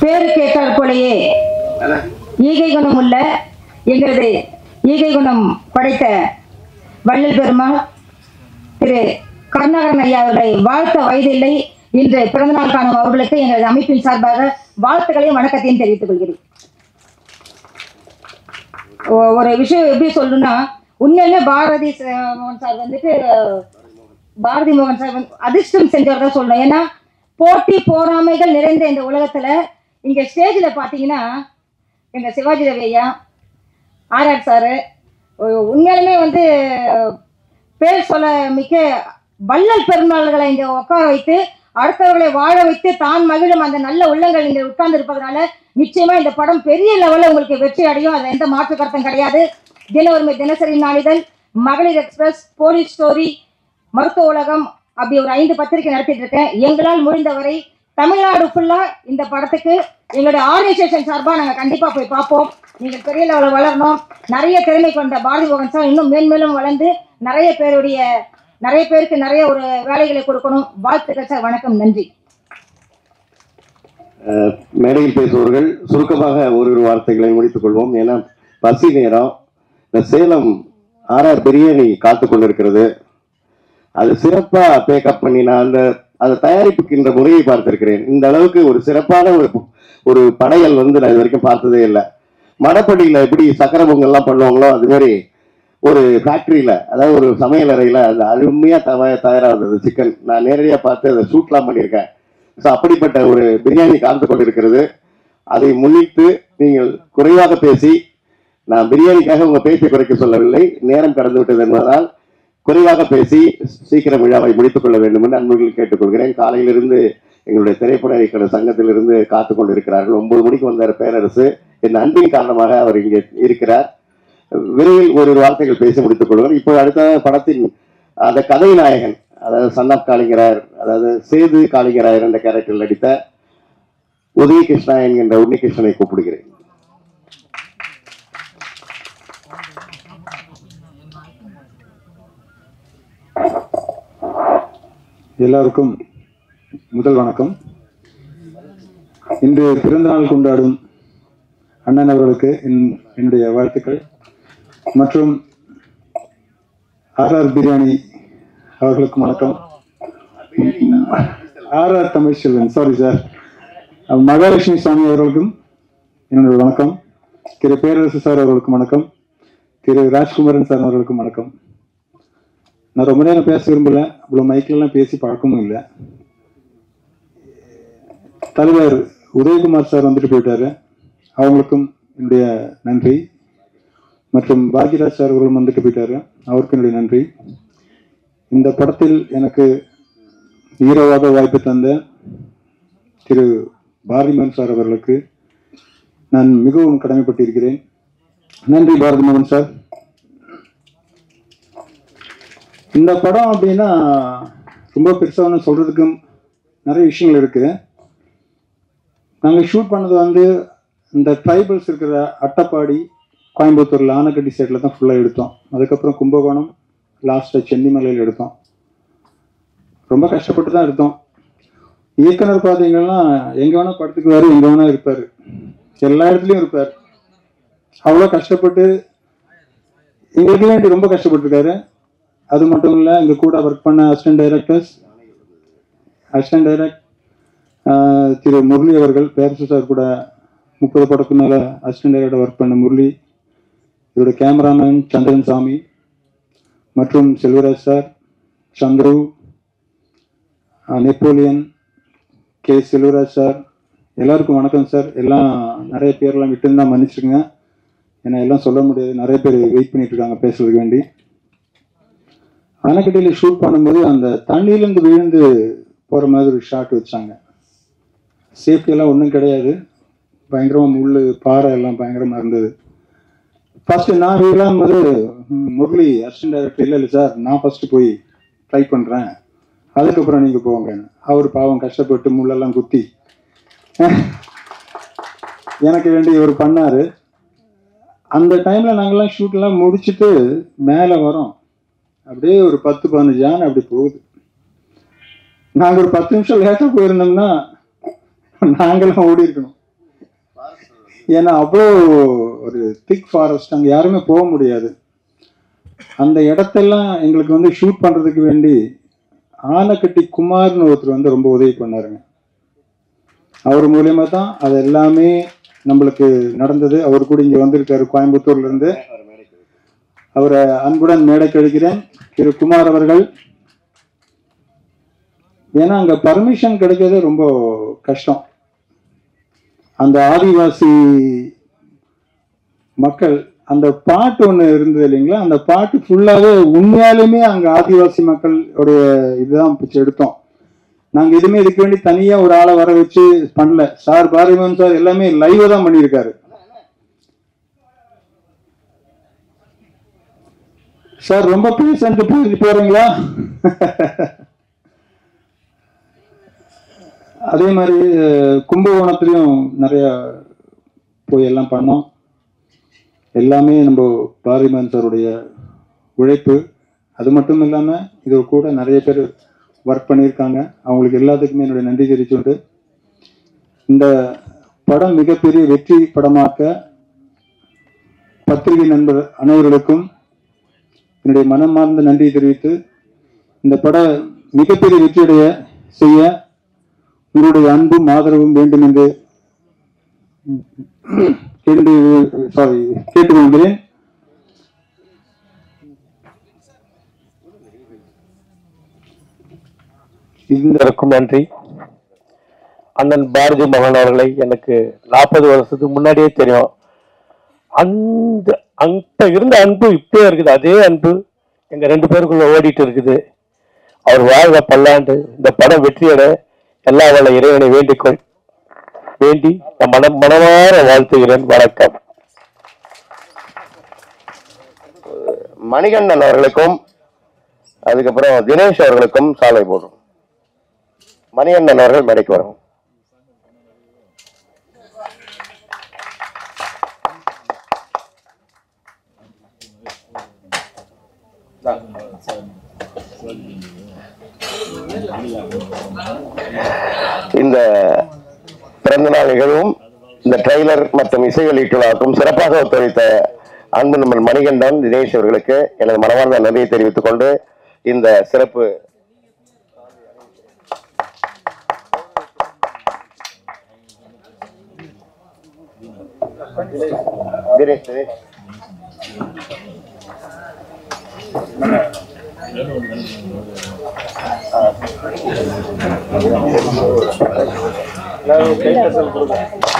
பேரு கேட்டால் போலயே ஈகை குணம் உள்ள எங்களது ஈகை குணம் படைத்த வள்ளல் பெருமாள் திரு கருணாகரன் ஐயா அவர்களை வாழ்த்த வயதில்லை இன்று பிறந்தநாள் காணும் அவர்களுக்கு எங்களது அமைப்பின் சார்பாக வாழ்த்துக்களையும் வணக்கத்தையும் தெரிவித்துக் கொள்கிறேன் ஒ- ஒரு விஷயம் எப்படி சொல்லணும்னா உண்மையிலே பாரதி ச- மோகன் சார் வந்துட்டு பாரதி மோகன் சார் வந்து அதிர்ஷ்டம் செஞ்சவர் தான் சொல்லணும் ஏன்னா போட்டி போராமைகள் நிறைந்த இந்த உலகத்துல இங்க ஸ்டேஜ்ல பாத்தீங்கன்னா எங்க சிவாஜி ரவி ஐயா ஆர்ஆர் சாரு உ- உண்மையாலுமே வந்து பேர் சொல்ல மிக்க வள்ளல் பெருமாள்களை இங்க உட்கார வைத்து அடுத்தவர்களை வாழ வைத்து தான் மகிழும் அந்த நல்ல உள்ளங்கள் இங்க உட்கார்ந்து இருப்பதனால நிச்சயமா இந்த படம் பெரிய லெவல்ல உங்களுக்கு வெற்றி அடையும் அது எந்த மாற்று கருத்தும் கிடையாது தின உரிமை தினசரி நாளிதழ் மகளிர் எக்ஸ்பிரஸ் போலீஸ் ஸ்டோரி மருத்துவ உலகம் அப்படி ஒரு ஐந்து பத்திரிகை நடத்திட்டு இருக்கேன் எங்களால் முடிந்தவரை தமிழ்நாடு ஃபுல்லா இந்த படத்துக்கு எங்களுடைய ஆர்கனைசேஷன் சார்பாக நாங்கள் கண்டிப்பா போய் பார்ப்போம் நீங்கள் பெரிய லெவலில் வளரணும் நிறைய திறமை கொண்ட பாரதி மோகன் சார் இன்னும் மேன்மேலும் வளர்ந்து நிறைய பேருடைய நிறைய பேருக்கு நிறைய ஒரு வேலைகளை கொடுக்கணும் வாழ்த்துக்கள் சார் வணக்கம் நன்றி அஹ், மேடையில் பேசுபவர்கள் சுருக்கமாக ஒரு வார்த்தைகளை முடித்துக் கொள்வோம் ஏன்னா பசி நேரம் இந்த சேலம் ஆர்ஆர் பிரியாணி காத்து கொண்டிருக்கிறது அது சிறப்பா பேக்கப் பண்ணி நான் அந்த அதை தயாரிப்புக்கின்ற முறையை பார்த்திருக்கிறேன் இந்த அளவுக்கு ஒரு சிறப்பான ஒரு ஒரு படையல் வந்து நான் இது வரைக்கும் பார்த்ததே இல்லை மடப்படியில எப்படி சக்கரை பொங்கல்லாம் பண்ணுவாங்களோ அது மாதிரி ஒரு ஃபேக்டரியில அதாவது ஒரு சமையல் அறையில அது அருமையா தவ தயாராகுது சிக்கன் நான் நேரடியாக பார்த்து அதை ஷூட்லாம் பண்ணியிருக்கேன் ஸோ அப்படிப்பட்ட ஒரு பிரியாணி காத்து கொண்டிருக்கிறது அதை முன்னிட்டு நீங்கள் குறைவாக பேசி நான் பிரியாணிக்காக உங்க பேச்சை குறைக்க சொல்லவில்லை நேரம் கடந்து விட்டது என்பதால் குறைவாக பேசி சீக்கிரம் விழாவை முடித்துக் கொள்ள வேண்டும் என்று அன்புகள் கேட்டுக்கொள்கிறேன் காலையிலிருந்து எங்களுடைய திரைப்பட இயக்குனர் சங்கத்திலிருந்து காத்து கொண்டிருக்கிறார்கள் ஒன்பது மணிக்கு வந்தார் பேரரசு என் அன்பின் காரணமாக அவர் இங்கே இருக்கிறார் விரைவில் ஒரு வார்த்தைகள் பேசி முடித்துக் கொள்வார் இப்போ அடுத்த படத்தின் அந்த கதை நாயகன் அதாவது சன்னப் காளிங்கராயர் அதாவது சேது காளிங்கராயர் என்ற கேரக்டரில் நடித்த உதய கிருஷ்ணா என்கின்ற உன்னிகிருஷ்ணனை கூப்பிடுகிறேன் எல்லாருக்கும் முதல் வணக்கம் இன்று பிறந்தநாள் கொண்டாடும் அண்ணன் அவர்களுக்கு என்- என்னுடைய வாழ்த்துக்கள் மற்றும் ஆர்ஆர் பிரியாணி அவர்களுக்கும் வணக்கம் RR Tamilselvan sorry sir Mahalakshmi Swami அவர்களுக்கும் என்னுடைய வணக்கம் திரு பேரரசு சார் அவர்களுக்கும் வணக்கம் திரு ராஜ்குமாரன் சார் அவர்களுக்கும் வணக்கம் நான் ரொம்ப நேரம் பேச விரும்பல இவ்வளோ மைக்கிலலாம் பேசி பழக்கமும் இல்லை தலைவர் உதயகுமார் சார் வந்துட்டு போயிட்டாரு அவங்களுக்கும் என்னுடைய நன்றி மற்றும் பாக்யராஜ் சார் அவர்களும் வந்துட்டு போயிட்டாரு அவருக்கும் என்னுடைய நன்றி இந்த படத்தில் எனக்கு ஹீரோவாக வாய்ப்பு தந்த திரு பாரதிமோகன் சார் அவர்களுக்கு நான் மிகவும் கடமைப்பட்டிருக்கிறேன் நன்றி பாரதிமோகன் சார் இந்த படம் அப்படின்னா ரொம்ப பெருசாக ஒன்றும் சொல்கிறதுக்கும் நிறைய விஷயங்கள் இருக்குது நாங்கள் ஷூட் பண்ணது வந்து இந்த ட்ரைபல்ஸ் இருக்கிற அட்டப்பாடி கோயம்புத்தூரில் ஆனக்கட்டி சைடில் தான் ஃபுல்லாக எடுத்தோம் அதுக்கப்புறம் கும்பகோணம் லாஸ்ட்டாக சென்னிமலையில் எடுத்தோம் ரொம்ப கஷ்டப்பட்டு தான் எடுத்தோம் இயக்குனர் பார்த்தீங்கன்னா எங்கே வேணால் படத்துக்குவார் எங்கே வேணால் இருப்பார் எல்லா இடத்துலையும் இருப்பார் அவ்வளோ கஷ்டப்பட்டு எங்களுக்கு வேண்டி ரொம்ப கஷ்டப்பட்டிருக்காரு அது மட்டும் இல்லை எங்கள் கூட ஒர்க் பண்ண அசிஸ்டன்ட் டைரக்டர்ஸ் அசிஸ்டன்ட் டைரக்ட் திரு முரளி அவர்கள் பேரசு சார் கூட முப்பது படத்துக்கு மேலே அசிஸ்டன்ட் டைரக்டர் ஒர்க் பண்ண முரளி இவரோட கேமராமேன் சந்திரன் சாமி மற்றும் செல்வராஜ் சார் சந்துரு ஆஹ், நெப்போலியன் கே செல்வராஜ் சார் எல்லாருக்கும் வணக்கம் சார் எல்லாம் நிறைய பேர்லாம் விட்டுருந்தா மன்னிச்சுருங்க ஏன்னா எல்லாம் சொல்ல முடியாது நிறைய பேர் வெயிட் பண்ணிட்டு இருக்காங்க பேசுறதுக்கு வேண்டி அணைக்கட்டையில் ஷூட் பண்ணும்போது அந்த தண்ணியிலேருந்து விழுந்து போகிற மாதிரி ஒரு ஷாட் வச்சாங்க சேஃப்டி எல்லாம் ஒன்றும் கிடையாது பயங்கரமாக முள் பாறை எல்லாம் பயங்கரமாக இருந்தது ஃபர்ஸ்ட் நான் விழாம் போது ம், முரளி அசிஸ்டன்ட் டைரக்டர் இல்லை இல்லை சார் நான் ஃபர்ஸ்ட் போய் ட்ரை பண்ணுறேன் அதுக்கப்புறம் நீங்கள் போங்க அவர் பாவம் கஷ்டப்பட்டு முள்ளெல்லாம் குத்தி எனக்கு வேண்டி இவர் பண்ணாரு அந்த டைமில் நாங்கள்லாம் ஷூட்லாம் முடிச்சுட்டு மேலே வரோம் அப்படியே ஒரு பத்து பதினஞ்சு யானை அப்படி போகுது நாங்கள் ஒரு பத்து நிமிஷம் லேட்டாக போயிருந்தோம்னா நாங்களாம் ஓடி இருக்கணும் ஏன்னா அவ்வளோ ஒரு திக் ஃபாரஸ்ட் அங்கே யாருமே போக முடியாது அந்த இடத்தெல்லாம் எங்களுக்கு வந்து ஷூட் பண்ணுறதுக்கு வேண்டி ஆலக்கட்டி குமார்னு ஒருத்தர் வந்து ரொம்ப உதவி பண்ணாருங்க அவர் மூலியமா தான் அது எல்லாமே நம்மளுக்கு நடந்தது அவர் கூட இங்கே வந்திருக்காரு கோயம்புத்தூர்ல இருந்து அவரை அன்புடன் மேடை கழிக்கிறேன் திரு குமார் அவர்கள் ஏன்னா அங்க பர்மிஷன் கிடைக்கிறது ரொம்ப கஷ்டம் அந்த ஆதிவாசி மக்கள் அந்த பாட்டு ஒன்று இருந்தது இல்லைங்களா அந்த பாட்டு ஃபுல்லாகவே உண்மையாலுமே அங்கே ஆதிவாசி மக்களுடைய இதுதான் பிடிச்சி எடுத்தோம் நாங்கள் எதுவுமே இதுக்கு வேண்டி தனியாக ஒரு ஆளை வர வச்சு பண்ணல சார் பாரதிமோகன் சார் எல்லாமே லைவ் தான் பண்ணியிருக்காரு சார் ரொம்ப பேசன்ட்டு போயிட்டு போறீங்களா அதே மாதிரி அஹ், கும்பகோணத்துலயும் நிறைய போய் எல்லாம் பண்ணோம் எல்லாமே நம்ம பாரிமன் சாருடைய உழைப்பு அது மட்டும் இல்லாம இது கூட நிறைய பேர் ஒர்க் பண்ணியிருக்காங்க அவங்களுக்கு எல்லாத்துக்குமே என்னுடைய நன்றி தெரிவிச்சுட்டு இந்த படம் மிகப்பெரிய வெற்றி படமாக்க பத்திரிகை நண்பர் அனைவர்களுக்கும் என்னுடைய மனமார்ந்த நன்றி தெரிவித்து இந்த பட மிகப்பெரிய வெற்றியடைய செய்ய உங்களுடைய அன்பும் ஆதரவும் வேண்டும் என்று கேட்டு சாரி கேட்டுக்கொள்கிறேன் இந்த அனைவருக்கும் நன்றி அண்ணன் பாரதி மகன் அவர்களை எனக்கு நாற்பது வருஷத்துக்கு முன்னாடியே தெரியும் அந்த அங்க இருந்த அன்பு இப்பயே இருக்குது அதே அன்பு எங்க ரெண்டு பேருக்குள்ள ஓடிட்டு இருக்குது அவர் வாழ்க பல்லாண்டு இந்த படம் வெற்றியட எல்லா வல்ல இறைவனை வேண்டிக்கொள் வேண்டி நான் மனம் மனமாற வாழ்த்துகிறேன் வணக்கம் மணிகண்டன் அவர்களுக்கும் அதுக்கப்புறம் தினேஷ் அவர்களுக்கும் சாலை போடுறோம் மணிகண்டன் அவர்கள் மேடைக்கு வரும் இந்த பிறந்தநாள் நிகழ்வும் இந்த ட்ரெய்லர் மற்றும் இசை வெளியீட்டு விழாவுக்கும் சிறப்பாக ஒத்துழைத்த அன்பு நம்மள் மணிகண்டன் தினேஷ் அவர்களுக்கு எனது மனமார்ந்த நன்றியை தெரிவித்துக் கொண்டு இந்த சிறப்பு தினேஷ் தினேஷ் கை